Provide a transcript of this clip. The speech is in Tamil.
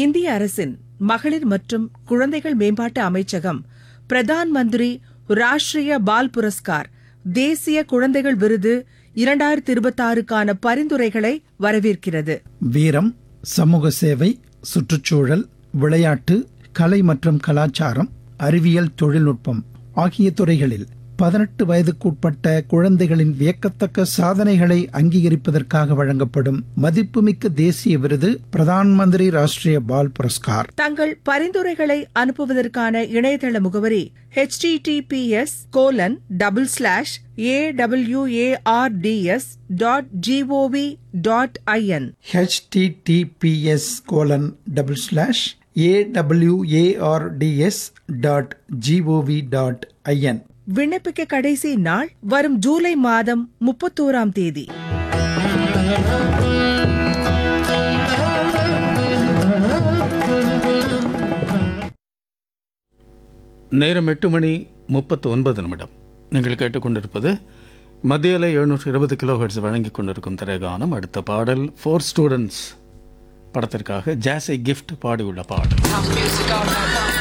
இந்திய அரசின் மகளிர் மற்றும் குழந்தைகள் மேம்பாட்டு அமைச்சகம் பிரதான் மந்திரி ராஷ்டிரிய பால் புரஸ்கார் தேசிய குழந்தைகள் விருது இரண்டாயிரத்தி இருபத்தாறுக்கான பரிந்துரைகளை வரவேற்கிறது வீரம் சமூக சேவை சுற்றுச்சூழல் விளையாட்டு கலை மற்றும் கலாச்சாரம் அறிவியல் தொழில்நுட்பம் ஆகிய துறைகளில் பதினெட்டு வயதுக்குட்பட்ட குழந்தைகளின் வியக்கத்தக்க சாதனைகளை அங்கீகரிப்பதற்காக வழங்கப்படும் மதிப்புமிக்க தேசிய விருது பிரதான் மந்திரி ராஷ்டிரிய பால் புரஸ்கார் தங்கள் பரிந்துரைகளை அனுப்புவதற்கான இணையதள முகவரி https colon double slash A W A R T S dot G O V dot I N https colon double slash A W A R T S dot G O V dot I N விண்ணப்பிக்க கடைசி நாள் வரும் ஜூலை மாதம் முப்பத்தோராம் தேதி நேரம் எட்டு மணி முப்பத்து ஒன்பது நிமிடம் நீங்கள் கேட்டுக்கொண்டிருப்பது மத்தியில் எழுநூற்று இருபது கிலோ ஹெர்ட்ஸ் வழங்கி கொண்டிருக்கும் திரைகானம் அடுத்த பாடல் ஃபோர் ஸ்டூடெண்ட்ஸ் படத்திற்காக ஜாஸை கிஃப்ட் பாடியுள்ள பாடல் House music all night long.